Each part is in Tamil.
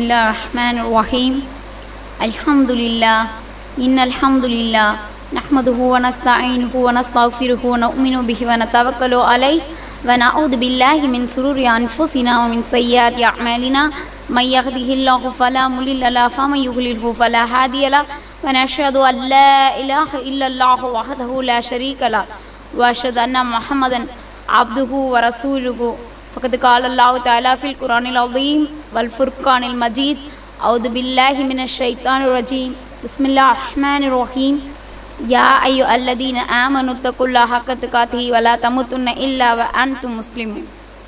الله الرحمن الرحيم الحمد لله إن الحمد لله نحمده ونستعينه ونستغفره ونؤمن به ونتوكل عليه ونعوذ بالله من سرور أنفسنا ومن سيئات أعمالنا من يهده الله فلا مضل له فمن يضلله فلا هادي له ونشهد أن لا إله إلا الله وحده لا شريك له وأشهد أن محمدا عبده ورسوله فقد قال الله تعالى في القرآن العظيم والفرقان المجيد أعوذ بالله من الشيطان الرجيم بسم الله الرحمن الرحيم يا أيها الذين آمنوا اتقوا الله حق تقاته ولا تموتن إلا وأنتم مسلمون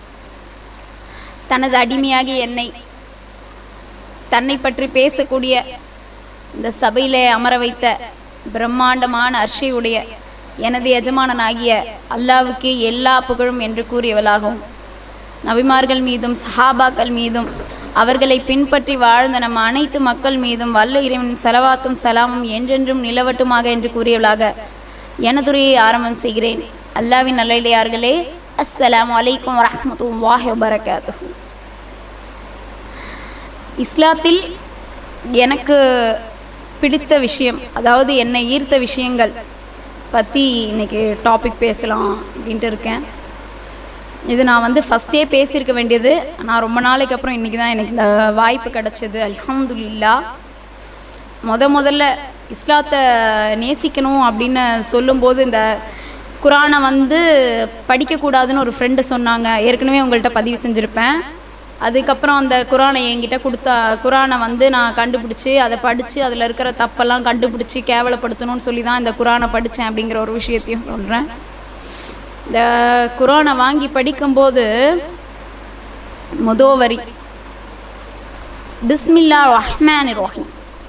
தனது அடிமையாகிய என்னை தன்னை பற்றி பேசக்கூடிய இந்த சபையிலே அமர வைத்த பிரம்மாண்டமான அர்ஷையுடைய எனது எஜமானனாகிய அல்லாவுக்கே எல்லா புகழும் என்று கூறியவளாகவும் நபிமார்கள் மீதும் சஹாபாக்கள் மீதும் அவர்களை பின்பற்றி வாழ்ந்த நம் அனைத்து மக்கள் மீதும் வல்ல இறைவன் செலவாத்தும் சலாமும் என்றென்றும் நிலவட்டுமாக என்று கூறியவளாக எனதுரையை ஆரம்பம் செய்கிறேன் அல்லாவின் நல்லையார்களே அஸ்ஸலாமு அலைக்கும் வரஹ்மத்துல்லாஹி வபரகாத்துஹு இஸ்லாத்தில் எனக்கு பிடித்த விஷயம் அதாவது என்னை ஈர்த்த விஷயங்கள் பற்றி இன்னைக்கு டாபிக் பேசலாம் அப்படின்ட்டு இருக்கேன் இது நான் வந்து ஃபஸ்ட்டே பேசியிருக்க வேண்டியது நான் ரொம்ப நாளைக்கு அப்புறம் இன்றைக்கி தான் எனக்கு இந்த வாய்ப்பு கிடச்சிது அல்ஹம்துலில்லா முத முதல்ல இஸ்லாத்தை நேசிக்கணும் அப்படின்னு சொல்லும்போது இந்த குரானை வந்து படிக்கக்கூடாதுன்னு ஒரு ஃப்ரெண்டு சொன்னாங்க ஏற்கனவே உங்கள்கிட்ட பதிவு செஞ்சுருப்பேன் அதுக்கப்புறம் அந்த குரானை என்கிட்ட கொடுத்தா குரானை வந்து நான் கண்டுபிடிச்சி அதை படித்து அதில் இருக்கிற தப்பெல்லாம் கண்டுபிடிச்சி கேவலப்படுத்தணும்னு சொல்லி தான் இந்த குரானை படித்தேன் அப்படிங்கிற ஒரு விஷயத்தையும் சொல்கிறேன் இந்த குரானை வாங்கி படிக்கும்போது முதோவரி பிஸ்மில்லா ரஹ்மான் ரஹீம்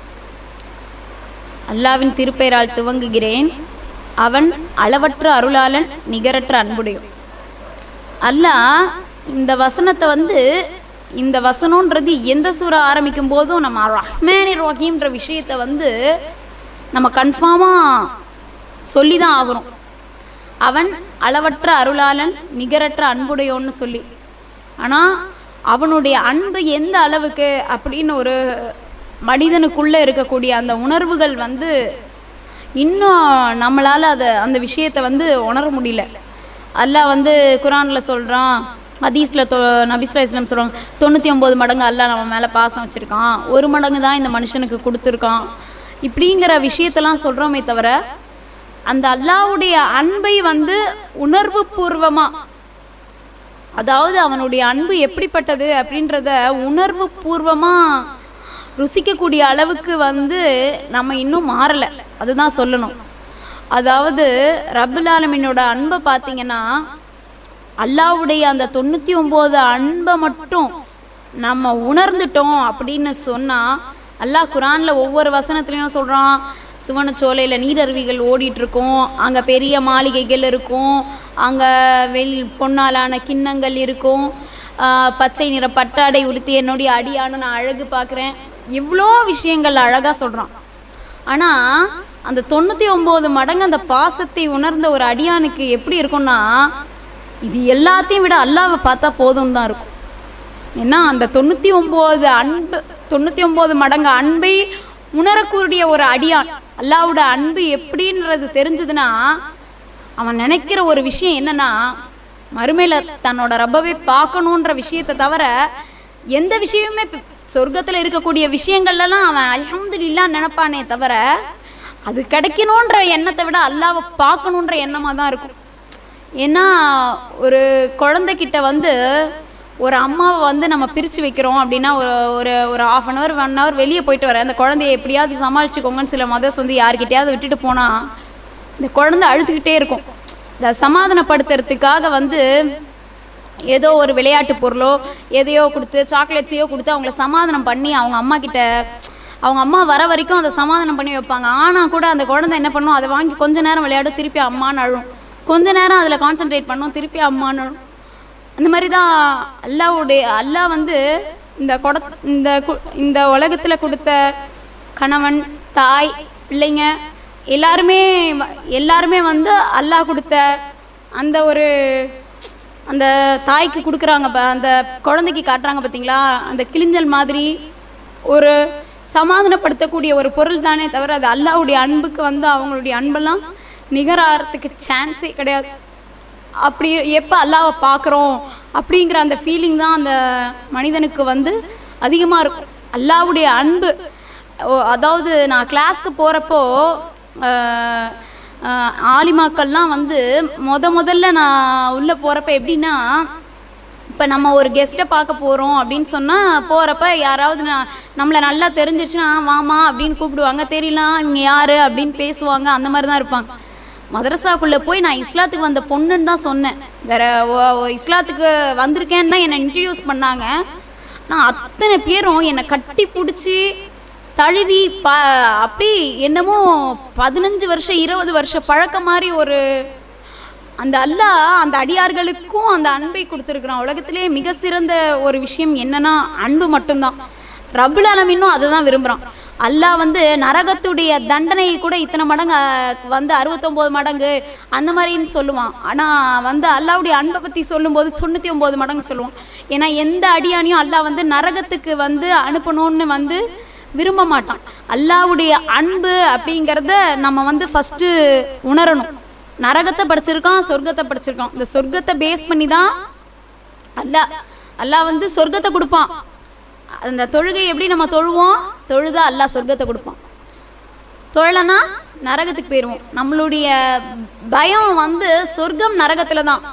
அல்லாவின் திருப்பெயரால் துவங்குகிறேன் அவன் அளவற்ற அருளாளன் நிகரற்ற அன்புடையும் அல்லாஹ் இந்த வசனத்தை வந்து இந்த வசனம்ன்றது எந்த சூறா ஆரம்பிக்கும் போதும் நம்ம ரஹ்மானி ரஹீம்ன்ற விஷயத்தை வந்து நம்ம கன்ஃபார்மாக சொல்லி தான் ஆகணும் அவன் அளவற்ற அருளாளன் நிகரற்ற அன்புடையோன்னு சொல்லி ஆனால் அவனுடைய அன்பு எந்த அளவுக்கு அப்படின்னு ஒரு மனிதனுக்குள்ளே இருக்கக்கூடிய அந்த உணர்வுகள் வந்து இன்னும் நம்மளால் அதை அந்த விஷயத்தை வந்து உணர முடியல அல்லாஹ் வந்து குரானில் சொல்கிறான் ஹதீஸில் தொ நபிஸ்லா இஸ்லாம் சொல்கிறாங்க தொண்ணூற்றி ஒம்பது மடங்கு அல்லாஹ் நம்ம மேலே பாசம் வச்சுருக்கான் ஒரு மடங்கு தான் இந்த மனுஷனுக்கு கொடுத்துருக்கான் இப்படிங்கிற விஷயத்தெல்லாம் சொல்கிறோமே தவிர அந்த அல்லாவுடைய அன்பை வந்து உணர்வு பூர்வமாக அதாவது அவனுடைய அன்பு எப்படிப்பட்டது அப்படின்றத உணர்வு பூர்வமாக ருசிக்கக்கூடிய அளவுக்கு வந்து நம்ம இன்னும் மாறலை அதுதான் சொல்லணும் அதாவது ரபுல் ஆலமினோட அன்பை பார்த்தீங்கன்னா அல்லாவுடைய அந்த தொண்ணூற்றி ஒம்பது அன்பை மட்டும் நம்ம உணர்ந்துட்டோம் அப்படின்னு சொன்னால் அல்லாஹ் குரானில் ஒவ்வொரு வசனத்துலேயும் சொல்கிறான் சுவனச்சோலையில் நீரருவிகள் ஓடிட்டு இருக்கும் அங்கே பெரிய மாளிகைகள் இருக்கும் அங்கே வெள் பொன்னாலான கிண்ணங்கள் இருக்கும் பச்சை நிற பட்டாடை உடுத்தி என்னுடைய அடியான நான் அழகு பார்க்குறேன் இவ்வளோ விஷயங்கள் அழகாக சொல்கிறான் ஆனால் அந்த தொண்ணூற்றி ஒம்பது மடங்கு அந்த பாசத்தை உணர்ந்த ஒரு அடியானுக்கு எப்படி இருக்கும்னா இது எல்லாத்தையும் விட அல்லாவை பார்த்தா போதும் தான் இருக்கும் ஏன்னா அந்த தொண்ணூற்றி ஒம்பது அன்பு தொண்ணூற்றி ஒம்பது மடங்கு அன்பை உணரக்கூடிய ஒரு அடியான் அல்லாவோட அன்பு எப்படின்றது தெரிஞ்சதுன்னா அவன் நினைக்கிற ஒரு விஷயம் என்னன்னா மறுமையில தன்னோட ரப்பவை பார்க்கணுன்ற விஷயத்தை தவிர எந்த விஷயமுமே சொர்க்கத்தில் இருக்கக்கூடிய விஷயங்கள்லாம் அவன் அலமதுல்லா நினைப்பானே தவிர அது கிடைக்கணுன்ற எண்ணத்தை விட அல்லாவை பார்க்கணுன்ற எண்ணமாக தான் இருக்கும் ஏன்னா ஒரு குழந்தைகிட்ட வந்து ஒரு அம்மாவை வந்து நம்ம பிரித்து வைக்கிறோம் அப்படின்னா ஒரு ஒரு ஒரு half an hour one hour வெளியே போயிட்டு வரேன் அந்த குழந்தைய எப்படியாவது சமாளிச்சுக்கோங்கன்னு சில மதர்ஸ் வந்து யார்கிட்டயாவது விட்டுட்டு போனால் இந்த குழந்தை அழுதுகிட்டே இருக்கும் இந்த சமாதானப்படுத்துறதுக்காக வந்து ஏதோ ஒரு விளையாட்டு பொருளோ எதையோ கொடுத்து சாக்லேட்ஸையோ கொடுத்து அவங்கள சமாதானம் பண்ணி அவங்க அம்மா கிட்ட அவங்க அம்மா வர வரைக்கும் அதை சமாதானம் பண்ணி வைப்பாங்க ஆனால் கூட அந்த குழந்தை என்ன பண்ணும் அதை வாங்கி கொஞ்ச நேரம் விளையாடும் திருப்பி அம்மான்னு அழும் கொஞ்ச நேரம் அதில் கான்சென்ட்ரேட் பண்ணும் திருப்பி அம்மான்னு அழும் அந்த மாதிரி தான் அல்லாவுடைய அல்லாஹ் வந்து இந்த கொட இந்த இந்த உலகத்தில் கொடுத்த கணவன் தாய் பிள்ளைங்க எல்லாருமே எல்லாருமே வந்து அல்லாஹ் கொடுத்த அந்த ஒரு அந்த தாய்க்கு கொடுக்குறாங்க ப- அந்த குழந்தைக்கு காட்டுறாங்க பார்த்தீங்களா அந்த கிளிஞ்சல் மாதிரி ஒரு சமாதானப்படுத்தக்கூடிய ஒரு பொருள் தானே தவிர அது அல்லாவுடைய அன்புக்கு வந்து அவங்களுடைய அன்பெல்லாம் நிகராகிறதுக்கு சான்ஸே கிடையாது அப்படி எப்போ அல்லாவை பார்க்குறோம் அப்படிங்கிற அந்த ஃபீலிங் தான் அந்த மனிதனுக்கு வந்து அதிகமாக இருக்கும் அல்லாவுடைய அன்பு ஓ, அதாவது நான் கிளாஸ்க்கு போகிறப்போ ஆலிமாக்கள்லாம் வந்து முத முதல்ல நான் உள்ளே போகிறப்ப எப்படின்னா இப்போ நம்ம ஒரு கெஸ்ட்டை பார்க்க போகிறோம் அப்படின்னு சொன்னால் போகிறப்ப யாராவது நான் நம்மளை நல்லா தெரிஞ்சிருச்சுன்னா வாமா அப்படின்னு கூப்பிடுவாங்க தெரியலாம் இவங்க யார் அப்படின்னு பேசுவாங்க அந்த மாதிரி தான் இருப்பாங்க மதரசாக்குள்ளே போய் நான் இஸ்லாத்துக்கு வந்த பொண்ணுன்னு தான் சொன்னேன் வேற ஒ- ஒ- இஸ்லாத்துக்கு வந்திருக்கேன்னு தான் என்னை இன்ட்ரடியூஸ் பண்ணாங்க நான் அத்தனை பேரும் என்னை கட்டி பிடிச்சி தழுவி ப அப்படி என்னமோ பதினஞ்சு வருஷம் இருபது வருஷம் பழக்கம் மாதிரி ஒரு அந்த அல்லாஹ் அந்த அடியார்களுக்கும் அந்த அன்பை கொடுத்துருக்குறான் உலகத்திலே மிக சிறந்த ஒரு விஷயம் என்னன்னா அன்பு மட்டும்தான் ரபுல் அலமின்னும் அதை தான் விரும்புகிறான் அல்லாஹ் வந்து நரகத்துடைய தண்டனையை கூட இத்தனை மடங்கு அஹ், வந்து அறுபத்தொம்போது மடங்கு அந்த மாதிரின்னு சொல்லுவான் ஆனால் வந்து அல்லாவுடைய அன்பை பற்றி சொல்லும்போது தொண்ணூற்றி ஒம்பது மடங்கு சொல்லுவான் ஏன்னா எந்த அடியானையும் அல்லாஹ் வந்து நரகத்துக்கு வந்து அனுப்பணும்னு வந்து விரும்ப மாட்டான் அல்லாவுடைய அன்பு அப்படிங்கிறத நம்ம வந்து ஃபஸ்ட்டு உணரணும் நரகத்தை படிச்சிருக்கான் சொர்க்கத்தை படிச்சிருக்கான் இந்த சொர்க்கத்தை பேஸ் பண்ணி தான் அல்லாஹ் அல்லாஹ் வந்து சொர்க்கத்தை கொடுப்பான் அந்த தொழுகை எப்படி நம்ம தொழுவோம் தொழுதா அல்லாஹ் சொர்க்கத்தை கொடுப்பான் தொழலைன்னா நரகத்துக்கு போயிடுவோம் நம்மளுடைய பயம் வந்து சொர்க்கம் நரகத்துல தான்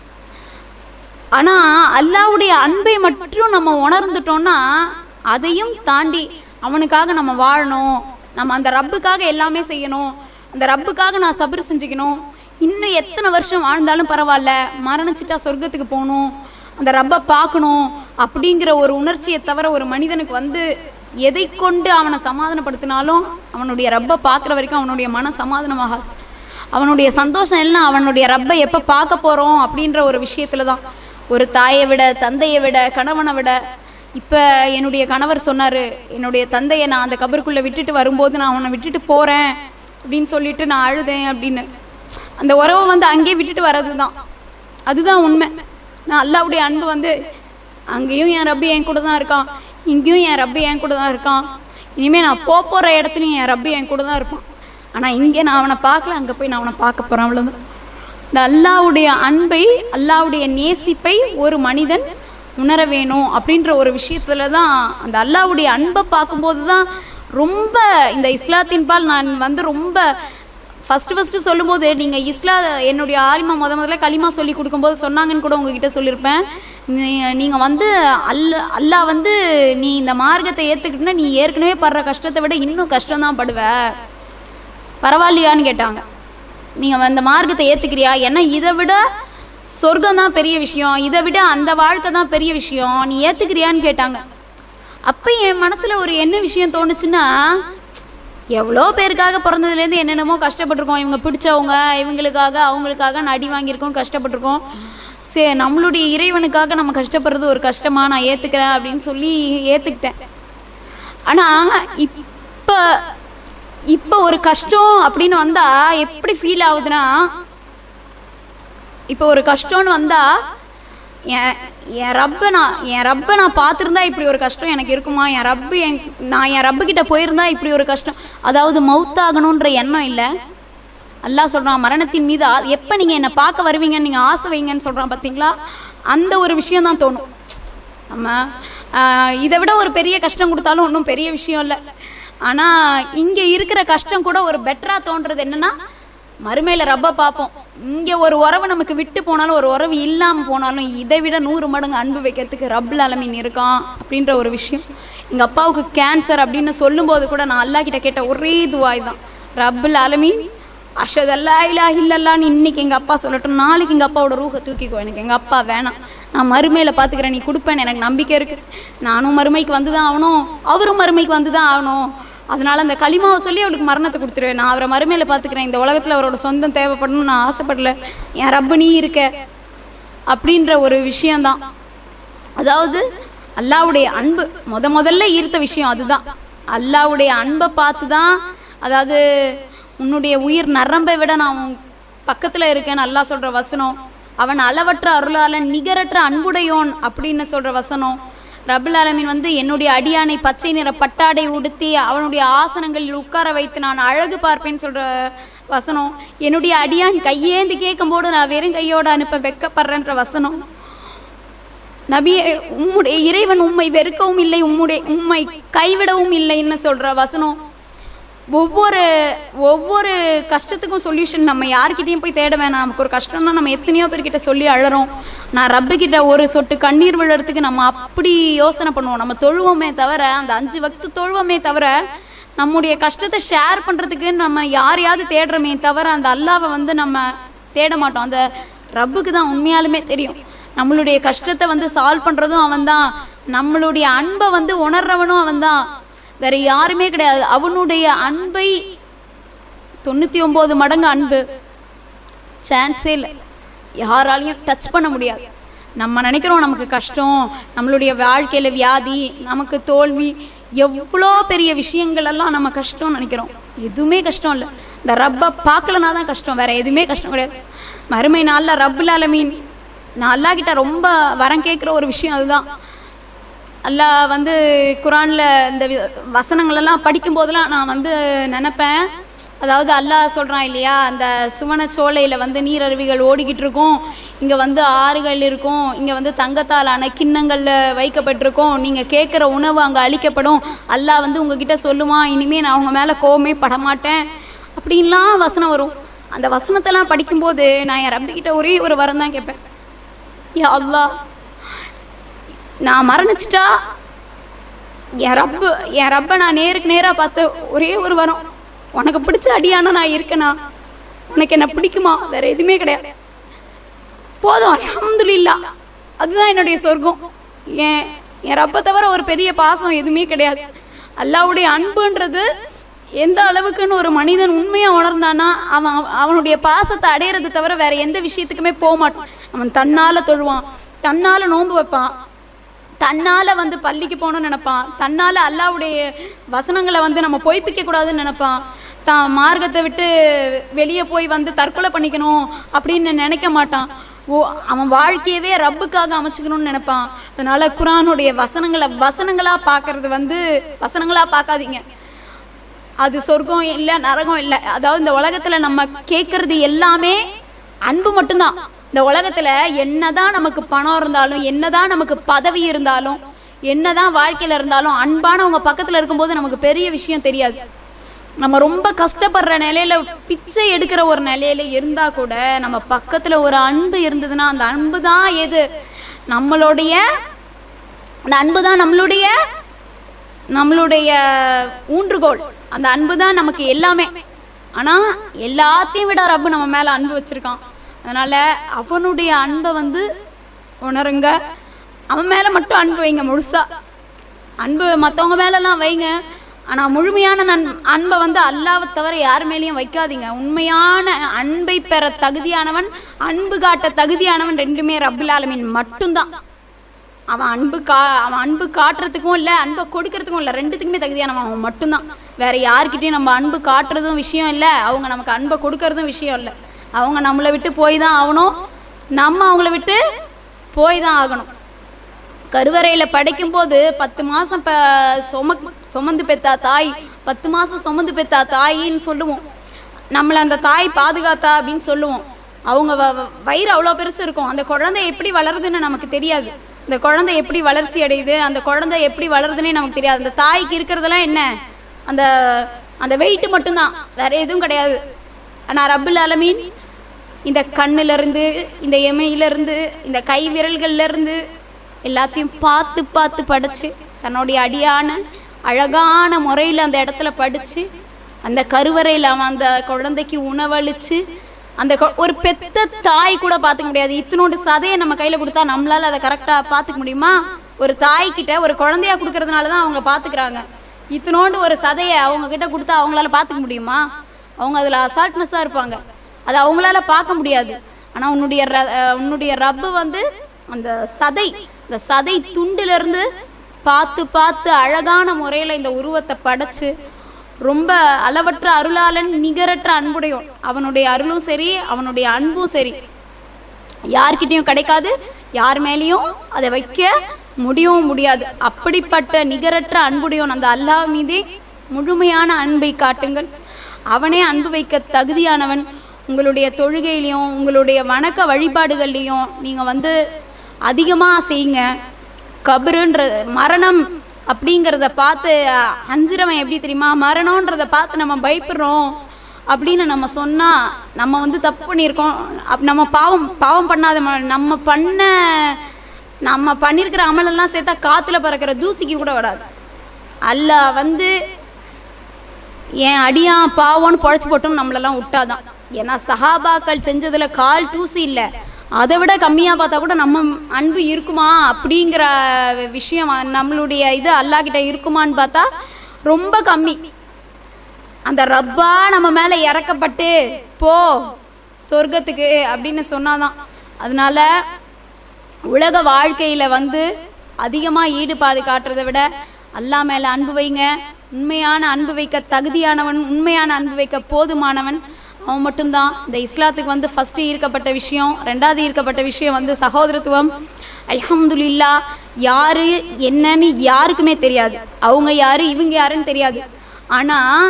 ஆனா அல்லாவுடைய அன்பை மட்டும் நம்ம உணர்ந்துட்டோம்னா அதையும் தாண்டி அவனுக்காக நம்ம வாழணும் நம்ம அந்த ரப்புக்காக எல்லாமே செய்யணும் அந்த ரப்புக்காக நான் சபர் செஞ்சுக்கணும் இன்னும் எத்தனை வருஷம் வாழ்ந்தாலும் பரவாயில்ல மரணிச்சிட்டா சொர்க்கத்துக்கு போகணும் அந்த ரப்பை பார்க்கணும் அப்படிங்கிற ஒரு உணர்ச்சியை தவிர ஒரு மனிதனுக்கு வந்து எதை கொண்டு அவனை சமாதானப்படுத்தினாலும் அவனுடைய ரப்பை பார்க்குற வரைக்கும் அவனுடைய மன சமாதானமாகாது அவனுடைய சந்தோஷம் எல்லாம் அவனுடைய ரப்பை எப்போ பார்க்க போகிறோம் அப்படின்ற ஒரு விஷயத்துல தான் ஒரு தாயை விட தந்தையை விட கணவனை விட இப்போ என்னுடைய கணவர் சொன்னார் என்னுடைய தந்தையை நான் அந்த கபருக்குள்ளே விட்டுட்டு வரும்போது நான் அவனை விட்டுட்டு போகிறேன் அப்படின்னு சொல்லிட்டு நான் அழுதேன் அப்படின்னு அந்த உறவை வந்து அங்கேயே விட்டுட்டு வர்றது தான் அதுதான் உண்மை நான் அல்லாவுடைய அன்பு வந்து அங்கேயும் என் ரப்பி என் கூட தான் இருக்கான் இங்கேயும் என் ரப்பி என் கூட தான் இருக்கான் இனிமேல் நான் போக போகிற இடத்துலையும் என் ரப்பி என் கூட தான் இருப்பான் ஆனால் இங்கே நான் அவனை பார்க்கல அங்கே போய் நான் அவனை பார்க்க போகிறேன் அவ்வளோதான் இந்த அல்லாவுடைய அன்பை அல்லாவுடைய நேசிப்பை ஒரு மனிதன் உணர வேணும் அப்படின்ற ஒரு விஷயத்துல தான் அந்த அல்லாவுடைய அன்பை பார்க்கும்போது தான் ரொம்ப இந்த இஸ்லாத்தின் பால் நான் வந்து ரொம்ப ஃபஸ்ட்டு ஃபஸ்ட்டு சொல்லும்போது நீங்கள் இஸ்லா என்னுடைய ஆலிமா முத முதல்ல களிமா சொல்லி கொடுக்கும்போது சொன்னாங்கன்னு கூட உங்ககிட்ட சொல்லியிருப்பேன் நீங்கள் வந்து அல்ல அல்லாஹ் வந்து நீ இந்த மார்க்கத்தை ஏற்றுக்கிட்டுனா நீ ஏற்கனவே படுற கஷ்டத்தை விட இன்னும் கஷ்டம்தான் படுவ பரவாயில்லையான்னு கேட்டாங்க நீங்கள் அந்த மார்க்கத்தை ஏற்றுக்கிறியா ஏன்னா இதை விட சொர்க்கம் தான் பெரிய விஷயம் இதை விட அந்த வாழ்க்கை தான் பெரிய விஷயம் நீ ஏற்றுக்கிறியான்னு கேட்டாங்க அப்போ என் மனசில் ஒரு என்ன விஷயம் தோணுச்சுன்னா எவ்வளோ பேருக்காக பிறந்ததுலேருந்து என்னென்னமோ கஷ்டப்பட்டிருக்கோம் இவங்க பிடிச்சவங்க இவங்களுக்காக அவங்களுக்காக நான் அடி வாங்கியிருக்கோம் கஷ்டப்பட்டிருக்கோம் சரி நம்மளுடைய இறைவனுக்காக நம்ம கஷ்டப்படுறது ஒரு கஷ்டமா நான் ஏற்றுக்கிறேன் அப்படின்னு சொல்லி ஏற்றுக்கிட்டேன் ஆனால் இப்போ இப்போ ஒரு கஷ்டம் அப்படின்னு வந்தா எப்படி ஃபீல் ஆகுதுன்னா இப்போ ஒரு கஷ்டம்னு வந்தா என் என் ரப்பை நான் என் ரப்பை நான் பார்த்துருந்தா இப்படி ஒரு கஷ்டம் எனக்கு இருக்குமா என் ரப்பு என் நான் என் ரப்பு கிட்ட போயிருந்தா இப்படி ஒரு கஷ்டம் அதாவது மவுத்தாகணுன்ற எண்ணம் இல்லை அல்லாஹ் சொல்றான் மரணத்தின் மீது ஆ- எப்ப நீங்க என்னை பார்க்க வருவீங்கன்னு நீங்க ஆசை வைங்கன்னு சொல்றான் பாத்தீங்களா அந்த ஒரு விஷயம் தான் தோணும் நம்ம ஆஹ், இதை விட ஒரு பெரிய கஷ்டம் கொடுத்தாலும் ஒன்றும் பெரிய விஷயம் இல்லை ஆனா இங்க இருக்கிற கஷ்டம் கூட ஒரு பெட்டரா தோன்றது என்னன்னா மறுமையில ரப்ப பார்ப்போம் இங்க ஒரு உறவு நமக்கு விட்டு போனாலும் ஒரு உறவு இல்லாம போனாலும் இதை விட நூறு மடங்கு அன்பு வைக்கிறதுக்கு ரப்புல் அலமீன் இருக்கான் அப்படின்ற ஒரு விஷயம் எங்க அப்பாவுக்கு கேன்சர் அப்படின்னு சொல்லும்போது கூட நான் அல்லாஹ் கிட்ட கேட்ட ஒரே துவாய் தான் ரப்புல் அலமீன் அஷத் அல்லா இல்லா இல்லல்லான்னு இன்னைக்கு எங்கள் அப்பா சொல்லட்டும் நாளைக்கு எங்கள் அப்பாவோட ரூஹை தூக்கிக்கோ எனக்கு எங்கள் அப்பா வேணாம் நான் மறுமையில் பார்த்துக்கிறேன் நீ கொடுப்பேன்னு எனக்கு நம்பிக்கை இருக்கு நானும் மறுமைக்கு வந்து தான் ஆகணும் அவரும் மறுமைக்கு வந்து தான் ஆகணும் அதனால அந்த களிமாவை சொல்லி அவளுக்கு மரணத்தை கொடுத்துருவேன் நான் அவரை மறுமையில் பார்த்துக்கிறேன் இந்த உலகத்தில் அவரோட சொந்தம் தேவைப்படணும்னு நான் ஆசைப்படல என் ரப்பு நீ இருக்க அப்படின்ற ஒரு விஷயம்தான் அதாவது அல்லாவுடைய அன்பு முத முதல்ல ஈர்த்த விஷயம் அதுதான் அல்லாவுடைய அன்பை பார்த்து தான் அதாவது உன்னுடைய உயிர் நரம்பை விட நான் உன் பக்கத்தில் இருக்கேன்னு அல்லாஹ் சொல்கிற வசனம் அவன் அளவற்ற அருளாளன் நிகரற்ற அன்புடையோன் அப்படின்னு சொல்கிற வசனம் ரபுல் ஆலமீன் வந்து என்னுடைய அடியானை பச்சை நிற பட்டாடை உடுத்தி அவனுடைய ஆசனங்களில் உட்கார வைத்து நான் அழகு பார்ப்பேன்னு சொல்ற வசனம் என்னுடைய அடியான் கையேந்து கேட்கும்போது நான் வெறும் கையோட அனுப்ப வெக்கப்படுறேன்ற வசனம் நபியே உம்முடைய இறைவன் உம்மை வெறுக்கவும் இல்லை உம்முடைய உம்மை கைவிடவும் இல்லைன்னு சொல்ற வசனம் ஒவ்வொரு ஒவ்வொரு கஷ்டத்துக்கும் சொல்யூஷன் நம்ம யார்கிட்டயும் போய் தேட வேணாம் நமக்கு ஒரு கஷ்டம்னா நம்ம எத்தனையோ பேர்கிட்ட சொல்லி அழறோம் நான் ரப்பு கிட்ட ஒரு சொட்டு கண்ணீர் விழுறதுக்கு நம்ம அப்படி யோசனை பண்ணுவோம் நம்ம தொழுவோமே தவிர அந்த அஞ்சு வக்து தொழுவோமே தவிர நம்முடைய கஷ்டத்தை ஷேர் பண்றதுக்கு நம்ம யாரையாவது தேடுறோமே தவிர அந்த அல்லாவை வந்து நம்ம தேட மாட்டோம் அந்த ரப்புக்கு தான் உண்மையாலுமே தெரியும் நம்மளுடைய கஷ்டத்தை வந்து சால்வ் பண்றதும் அவன்தான் நம்மளுடைய அன்பை வந்து உணர்றவனும் அவன்தான் வேற யாருமே கிடையாது அவனுடைய அன்பை தொண்ணூத்தி ஒன்பது மடங்கு அன்பு சான்ஸே இல்லை யாராலையும் டச் பண்ண முடியாது நம்ம நினைக்கிறோம் நமக்கு கஷ்டம் நம்மளுடைய வாழ்க்கையில வியாதி நமக்கு தோல்வி எவ்வளோ பெரிய விஷயங்கள் எல்லாம் நம்ம கஷ்டம்னு நினைக்கிறோம் எதுவுமே கஷ்டம் இல்லை இந்த ரப்பை பார்க்கலனா தான் கஷ்டம் வேற எதுவுமே கஷ்டம் கிடையாது மறுமை நாளில் ரப்புல் ஆலமீன் நான் அல்லா கிட்ட ரொம்ப வரம் கேட்குற ஒரு விஷயம் அதுதான் அல்லாஹ் வந்து குரான்ல இந்த வி- வசனங்கள் எல்லாம் படிக்கும் போதெல்லாம் நான் வந்து நினைப்பேன் அதாவது அல்லாஹ் சொல்றான் இல்லையா அந்த சுவன சோலையில வந்து நீரருவிகள் ஓடிக்கிட்டு இருக்கும் இங்க வந்து ஆறுகள் இருக்கும் இங்க வந்து தங்கத்தாலான கிண்ணங்கள்ல வைக்கப்பட்டிருக்கும் நீங்க கேட்குற உணவு அங்க அளிக்கப்படும் அல்லாஹ் வந்து உங்ககிட்ட சொல்லுவான் இனிமே நான் உங்க மேல கோவமே படமாட்டேன் அப்படின்லாம் வசனம் வரும் அந்த வசனத்தெல்லாம் படிக்கும்போது நான் என் ரப்பிக்கிட்ட ஒரே ஒரு வரம் தான் கேட்பேன் யா அல்லாஹ் நான் மரணிச்சிட்டா என் ரப்பு என் ரப்பை நான் நேருக்கு நேராக பார்த்து ஒரே ஒரு வரம் உனக்கு பிடிச்ச அடியானா நான் இருக்கேனா உனக்கு என்ன பிடிக்குமா வேற எதுவுமே கிடையாது போதும் அல்ஹம்துலில்லாஹ் அதுதான் என்னுடைய சொர்க்கம் என் என் ரப்பை தவிர ஒரு பெரிய பாசம் எதுவுமே கிடையாது அல்லாவுடைய அன்புன்றது எந்த அளவுக்குன்னு ஒரு மனிதன் உண்மையா உணர்ந்தானா அவன் அவனுடைய பாசத்தை அடையிறது தவிர வேற எந்த விஷயத்துக்குமே போக மாட்டான் அவன் தன்னால தொழுவான் தன்னால நோன்பு வைப்பான் தன்னால வந்து பள்ளிக்கு போகணும்னு நினைப்பான் தன்னால அல்லாவுடைய வசனங்களை வந்து நம்ம பொய்ப்பிக்க கூடாதுன்னு நினைப்பான் தான் மார்க்கத்தை விட்டு வெளியே போய் வந்து தற்கொலை பண்ணிக்கணும் அப்படின்னு நினைக்க மாட்டான் ஓ அவன் வாழ்க்கையவே ரப்புக்காக அமைச்சுக்கணும்னு நினைப்பான் அதனால குரானுடைய வசனங்களை வசனங்களா பார்க்கறது வந்து வசனங்களா பார்க்காதீங்க அது சொர்க்கம் இல்லை நரகம் இல்லை அதாவது இந்த உலகத்துல நம்ம கேட்கறது எல்லாமே அன்பு மட்டும்தான் இந்த உலகத்துல என்னதான் நமக்கு பணம் இருந்தாலும் என்னதான் நமக்கு பதவி இருந்தாலும் என்னதான் வாழ்க்கையில இருந்தாலும் அன்பானவங்க பக்கத்துல இருக்கும்போது நமக்கு பெரிய விஷயம் தெரியாது நம்ம ரொம்ப கஷ்டப்படுற நிலையில பிச்சை எடுக்கிற ஒரு நிலையில இருந்தா கூட நம்ம பக்கத்துல ஒரு அன்பு இருந்ததுன்னா அந்த அன்பு தான் எது நம்மளுடைய அந்த அன்பு தான் நம்மளுடைய நம்மளுடைய ஊன்றுகோல் அந்த அன்பு தான் நமக்கு எல்லாமே ஆனா எல்லாத்தையும் விட ரப்பு நம்ம மேல அன்பு வச்சிருக்கான் அதனால அவனுடைய அன்பை வந்து உணருங்க அவன் மேல மட்டும் அன்பு வைங்க முழுசா அன்பு மற்றவங்க மேலெல்லாம் வைங்க ஆனா முழுமையான நன் அன்பை வந்து அல்லாவை தவிர யார் மேலேயும் வைக்காதீங்க உண்மையான அன்பை பெற தகுதியானவன் அன்பு காட்ட தகுதியானவன் ரெண்டுமே ரப்புல் ஆலமீன் மட்டும்தான் அவன் அன்பு கா அவன் அன்பு காட்டுறதுக்கும் இல்லை அன்பை கொடுக்கறதுக்கும் இல்லை ரெண்டுத்துக்குமே தகுதியானவன் அவன் மட்டும்தான் வேற யார்கிட்டயும் நம்ம அன்பு காட்டுறதும் விஷயம் இல்லை அவங்க நமக்கு அன்பை கொடுக்கறதும் விஷயம் இல்லை அவங்க நம்மளை விட்டு போய் தான் ஆகணும் நம்ம அவங்கள விட்டு போய் தான் ஆகணும் கருவறையில் படைக்கும்போது பத்து மாதம் ப சும சுமந்து பெத்தா தாய் பத்து மாதம் சுமந்து பெத்தா தாயின்னு சொல்லுவோம் நம்மளை அந்த தாய் பாதுகாத்தா அப்படின்னு சொல்லுவோம் அவங்க வ- வ- வயிறு அவ்வளோ பெருசு இருக்கும் அந்த குழந்தை எப்படி வளருதுன்னு நமக்கு தெரியாது அந்த குழந்தை எப்படி வளர்ச்சி அடையுது அந்த குழந்தை எப்படி வளருதுன்னே நமக்கு தெரியாது அந்த தாய்க்கு இருக்கிறதெல்லாம் என்ன அந்த அந்த வெயிட் மட்டும்தான் வேற எதுவும் கிடையாது ஆனால் ரப்புல் அலமீன் இந்த கண்ணுல இருந்து இந்த எமையில இருந்து இந்த கை விரல்கள்ல இருந்து எல்லாத்தையும் பார்த்து பார்த்து படிச்சு தன்னுடைய அடியான அழகான முறையில் அந்த இடத்துல படிச்சு அந்த கருவறையில் அவன் அந்த குழந்தைக்கு உணவளிச்சு அந்த கொ- ஒரு பெத்த தாய் கூட பார்த்துக்க முடியாது இத்தனோண்டு சதையை நம்ம கையில் கொடுத்தா நம்மளால அதை கரெக்டாக பார்த்துக்க முடியுமா ஒரு தாய்கிட்ட ஒரு குழந்தையா கொடுக்கறதுனால தான் அவங்க பார்த்துக்கிறாங்க இத்தனோண்டு ஒரு சதையை அவங்க கிட்ட கொடுத்தா அவங்களால பார்த்துக்க முடியுமா அவங்க அதில் அசால்ட்னஸாக இருப்பாங்க அது அவங்களால பார்க்க முடியாது ஆனால் உன்னுடைய ர- அஹ் உன்னுடைய ரப்பு வந்து அந்த சதை இந்த சதை துண்டுல இருந்து பார்த்து பார்த்து அழகான முறையில் இந்த உருவத்தை படைச்சு ரொம்ப அளவற்ற அருளாளன் நிகரற்ற அன்புடையோன் அவனுடைய அருளும் சரி அவனுடைய அன்பும் சரி யார்கிட்டயும் கிடைக்காது யார் மேலேயும் அதை வைக்க முடியவும் முடியாது அப்படிப்பட்ட நிகரற்ற அன்புடையோன் அந்த அல்லாஹ் மீதே முழுமையான அன்பை காட்டுங்கள் அவனே அன்பு வைக்க தகுதியானவன் உங்களுடைய தொழுகையிலையும் உங்களுடைய வணக்க வழிபாடுகள்லையும் நீங்கள் வந்து அதிகமாக செய்யுங்க கபருன்ற மரணம் அப்படிங்கிறத பார்த்து அஞ்சுறவன் எப்படி தெரியுமா மரணன்றத பார்த்து நம்ம பயப்படுறோம் அப்படின்னு நம்ம சொன்னால் நம்ம வந்து தப்பு பண்ணியிருக்கோம் அப் நம்ம பாவம் பாவம் பண்ணாத ம- நம்ம பண்ண நம்ம பண்ணியிருக்கிற அமலெல்லாம் சேர்த்தா காற்றுல பறக்கிற தூசிக்கு கூட விடாது அல்லாஹ் வந்து என் அடியான் பாவம்னு பொழைச்சி போட்டும் நம்மளெல்லாம் விட்டாதான் ஏன்னா சஹாபாக்கள் செஞ்சதுல கால் தூசி இல்லை அதை விட கம்மியாக பார்த்தா கூட நம்ம அன்பு இருக்குமா அப்படிங்கிற விஷயம் நம்மளுடைய இது அல்லாஹ்கிட்ட இருக்குமான்னு பார்த்தா ரொம்ப கம்மி அந்த ரப்பா நம்ம மேலே இறக்கப்பட்டு போ சொர்க்கத்துக்கு அப்படின்னு சொன்னாதான் அதனால உலக வாழ்க்கையில் வந்து அதிகமாக ஈடுபாடு காட்டுறதை விட அல்லா மேலே அன்பு வைங்க உண்மையான அன்பு வைக்க தகுதியானவன் உண்மையான அன்பு வைக்க போதுமானவன் அவன் மட்டும்தான் இந்த இஸ்லாத்துக்கு வந்து ஃபஸ்ட்டு ஈர்க்கப்பட்ட விஷயம் ரெண்டாவது ஈர்க்கப்பட்ட விஷயம் வந்து சகோதரத்துவம் அல்ஹம்துலில்லா யாரு என்னன்னு யாருக்குமே தெரியாது அவங்க யாரு இவங்க யாருன்னு தெரியாது ஆனால்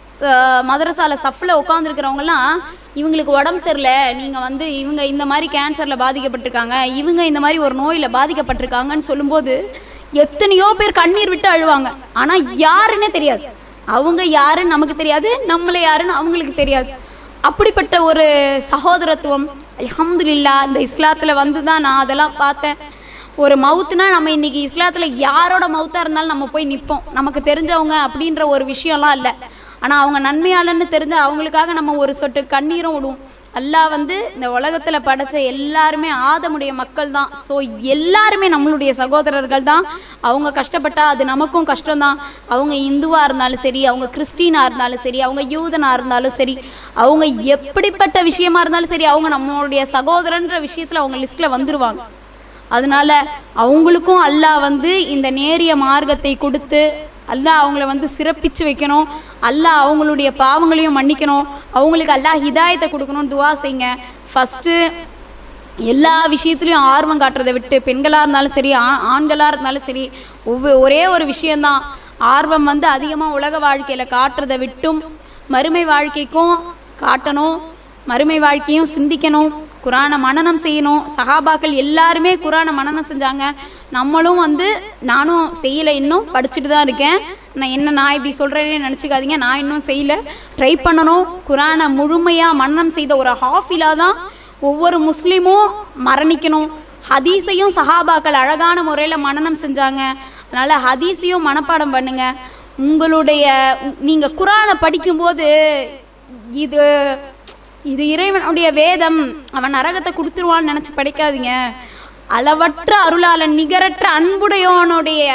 மதரசால சஃப்ல உட்காந்துருக்கிறவங்கலாம் இவங்களுக்கு உடம்பு சரியில்லை நீங்கள் வந்து இவங்க இந்த மாதிரி கேன்சரில் பாதிக்கப்பட்டிருக்காங்க இவங்க இந்த மாதிரி ஒரு நோயில் பாதிக்கப்பட்டிருக்காங்கன்னு சொல்லும்போது எத்தனையோ பேர் கண்ணீர் விட்டு அழுவாங்க ஆனால் யாருன்னே தெரியாது அவங்க யாருன்னு நமக்கு தெரியாது நம்மள யாருன்னு அவங்களுக்கு தெரியாது அப்படிப்பட்ட ஒரு சகோதரத்துவம் அல்ஹம்துலில்லா இந்த இஸ்லாத்தில் வந்து தான் நான் அதெல்லாம் பார்த்தேன் ஒரு மவுத்துனா நம்ம இன்னைக்கு இஸ்லாத்தில் யாரோட மவுத்தாக இருந்தாலும் நம்ம போய் நிற்போம் நமக்கு தெரிஞ்சவங்க அப்படின்ற ஒரு விஷயம்லாம் இல்லை ஆனால் அவங்க நன்மையாளன்னு தெரிஞ்சு அவங்களுக்காக நம்ம ஒரு சொட்டு கண்ணீரும் விடுவோம் அல்லாஹ் வந்து இந்த உலகத்தில் படைச்ச எல்லாருமே ஆதமுடைய மக்கள் தான் ஸோ எல்லாருமே நம்மளுடைய சகோதரர்கள் தான் அவங்க கஷ்டப்பட்டா அது நமக்கும் கஷ்டம்தான் அவங்க இந்துவாக இருந்தாலும் சரி அவங்க கிறிஸ்டினாக இருந்தாலும் சரி அவங்க யூதனாக இருந்தாலும் சரி அவங்க எப்படிப்பட்ட விஷயமா இருந்தாலும் சரி அவங்க நம்மளுடைய சகோதரன்ற விஷயத்தில் அவங்க லிஸ்ட்டில் வந்துருவாங்க அதனால அவங்களுக்கும் அல்லாஹ் வந்து இந்த நேரிய மார்க்கத்தை கொடுத்து அல்லாஹ் அவங்கள வந்து சிறப்பிச்சு வைக்கணும் அல்லாஹ் அவங்களுடைய பாவங்களையும் மன்னிக்கணும் அவங்களுக்கு அல்லாஹ் ஹிதாயத்தை கொடுக்கணும் துவா செய்யுங்க ஃபஸ்ட்டு எல்லா விஷயத்துலையும் ஆர்வம் காட்டுறதை விட்டு பெண்களாக இருந்தாலும் சரி ஆ ஆண்களாக இருந்தாலும் சரி ஒவ்வொரு ஒரே ஒரு விஷயந்தான் ஆர்வம் வந்து அதிகமாக உலக வாழ்க்கையில் காட்டுறதை விட்டும் மறுமை வாழ்க்கைக்கும் காட்டணும் மறுமை வாழ்க்கையும் சிந்திக்கணும் குரானை மனனம் செய்யணும் சஹாபாக்கள் எல்லாருமே குரானை மனனம் செஞ்சாங்க நம்மளும் வந்து நானும் செய்யலை இன்னும் படிச்சுட்டு தான் இருக்கேன் நான் என்ன நான் இப்படி சொல்கிறேன்னு நினச்சிக்காதீங்க நான் இன்னும் செய்யலை ட்ரை பண்ணணும் குரானை முழுமையாக மனனம் செய்த ஒரு ஹாஃபிலா தான் ஒவ்வொரு முஸ்லீமும் மரணிக்கணும் ஹதீஸையும் சஹாபாக்கள் அழகான முறையில் மனனம் செஞ்சாங்க அதனால் ஹதீஸையும் மனப்பாடம் பண்ணுங்க உங்களுடைய நீங்கள் குரானை படிக்கும்போது இது இது இறைவனுடைய வேதம் அவன் நரகத்தை கொடுத்துருவான்னு நினச்சி படிக்காதீங்க அளவற்ற அருளாளன் நிகரற்ற அன்புடையோனுடைய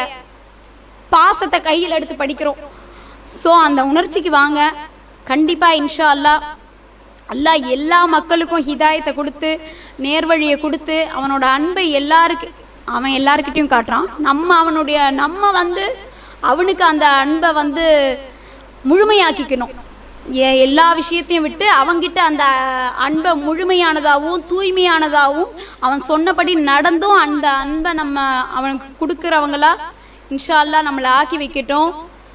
பாசத்தை கையில் எடுத்து படிக்கிறோம் ஸோ அந்த உணர்ச்சிக்கு வாங்க கண்டிப்பாக இன்ஷா அல்லாஹ் அல்லாஹ் எல்லா மக்களுக்கும் ஹிதாயத்தை கொடுத்து நேர்வழியை கொடுத்து அவனோட அன்பை எல்லாருக்கு அவன் எல்லாருக்கிட்டையும் காட்டுறான் நம்ம அவனுடைய நம்ம வந்து அவனுக்கு அந்த அன்பை வந்து முழுமையாக்கிக்கணும் எ- எல்லா விஷயத்தையும் விட்டு அவங்கிட்ட அந்த அன்பை முழுமையானதாகவும் தூய்மையானதாகவும் அவன் சொன்னபடி நடந்தும் அந்த அன்பை நம்ம அவனுக்கு கொடுக்குறவங்களா இன்ஷா அல்லாஹ் நம்மளை ஆக்கி வைக்கட்டும்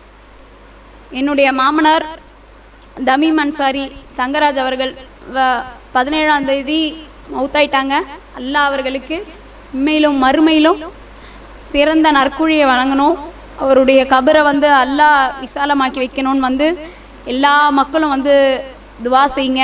என்னுடைய மாமனார் தமீம் அன்சாரி தங்கராஜ் அவர்கள் வ- பதினேழாம் தேதி மௌத்தாயிட்டாங்க அல்லாஹ் அவர்களுக்கு உண்மையிலும் மறுமையிலும் சிறந்த நற்குழியை வழங்கணும் அவருடைய கபரை வந்து அல்லாஹ் விசாலமாக்கி வைக்கணும்னு வந்து எல்லா மக்களும் வந்து துவா செய்யுங்க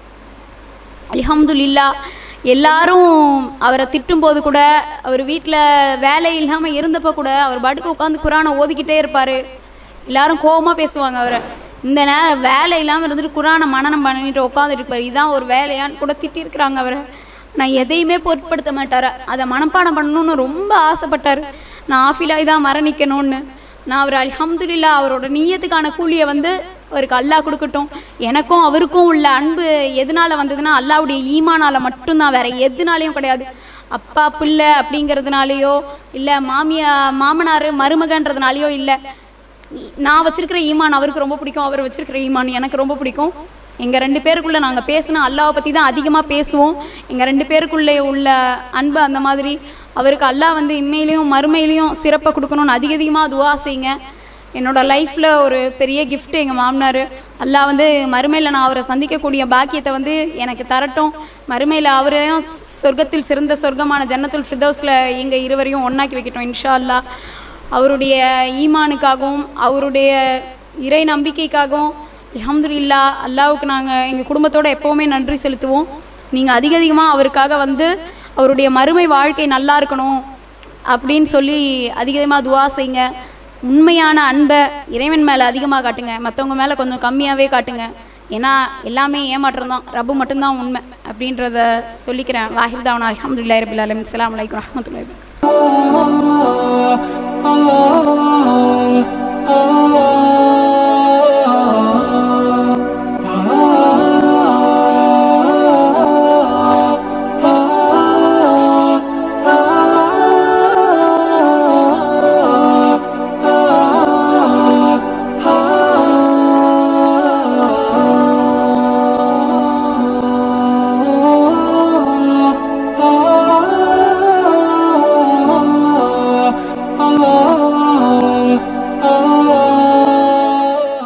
அல்ஹம்துலில்லா எல்லாரும் அவரை திட்டும்போது கூட அவர் வீட்டில் வேலை இல்லாமல் இருந்தப்போ கூட அவர் பாட்டுக்கு உட்காந்து குரானை ஓதிக்கிட்டே இருப்பார் எல்லாரும் கோவமாக பேசுவாங்க அவரை இந்த நே வேலை இல்லாமல் இருந்துட்டு குரானை மனனம் பண்ணிட்டு உட்காந்துட்டு இருப்பார் இதான் ஒரு வேலையான்னு கூட திட்டிருக்கிறாங்க அவரை நான் எதையுமே பொருட்படுத்த மாட்டார் அதை மனப்பாடம் பண்ணணும்னு ரொம்ப ஆசைப்பட்டார் நான் ஆஃபிலாய் தான் மரணிக்கணும்னு நான் அவர் அல்ஹம்துலில்லா அவரோட நீயத்துக்கான கூலியை வந்து அவருக்கு அல்லாஹ் கொடுக்கட்டும் எனக்கும் அவருக்கும் உள்ள அன்பு எதனால வந்ததுன்னா அல்லாவுடைய ஈமானால மட்டும்தான் வேற எதுனாலையும் கிடையாது அப்பா பிள்ளை அப்படிங்கிறதுனாலையோ இல்லை மாமியா மாமனார் மருமகன்றதுனாலையோ இல்லை நான் வச்சிருக்கிற ஈமான் அவருக்கு ரொம்ப பிடிக்கும் அவர் வச்சிருக்கிற ஈமான் எனக்கு ரொம்ப பிடிக்கும் எங்கள் ரெண்டு பேருக்குள்ளே நாங்கள் பேசினா அல்லாவை பற்றி தான் அதிகமாக பேசுவோம் எங்கள் ரெண்டு பேருக்குள்ளே உள்ள அன்பு அந்த மாதிரி அவருக்கு அல்லாஹ் வந்து இம்மையிலையும் மறுமையிலையும் சிறப்பை கொடுக்கணும்னு அதிக அதிகமாக துவா செய்யுங்க என்னோட லைஃப்பில் ஒரு பெரிய gift எங்கள் மாமனார் அல்லாஹ் வந்து மறுமையில் நான் அவரை சந்திக்கக்கூடிய பாக்கியத்தை வந்து எனக்கு தரட்டும் மறுமையில் அவரையும் சொர்க்கத்தில் சிறந்த சொர்க்கமான ஜன்னத்துல் ஃபிர்தௌஸில் எங்கள் இருவரையும் ஒன்றாக்கி வைக்கட்டும் இன்ஷா அல்லாஹ் அவருடைய ஈமானுக்காகவும் அவருடைய இறை நம்பிக்கைக்காகவும் அல்ஹம்துலில்லா அல்லாவுக்கு நாங்கள் எங்கள் குடும்பத்தோட எப்போவுமே நன்றி செலுத்துவோம் நீங்கள் அதிக அதிகமாக அவருக்காக வந்து அவருடைய மறுமை வாழ்க்கை நல்லா இருக்கணும் அப்படின்னு சொல்லி அதிக அதிகமாக துவா செய்யுங்க உண்மையான அன்பை இறைவன் மேலே அதிகமாக காட்டுங்க மற்றவங்க மேலே கொஞ்சம் கம்மியாகவே காட்டுங்க ஏன்னா எல்லாமே ஏமாற்றம் தான் ரப்பு மட்டும்தான் உண்மை அப்படின்றத சொல்லிக்கிறேன் வாஹில் தாவன் அலமதுல்லா ரபில் அலமின் அலாம் வலைக்கம் வரமத்துல்லாஹி ah, ah, ah.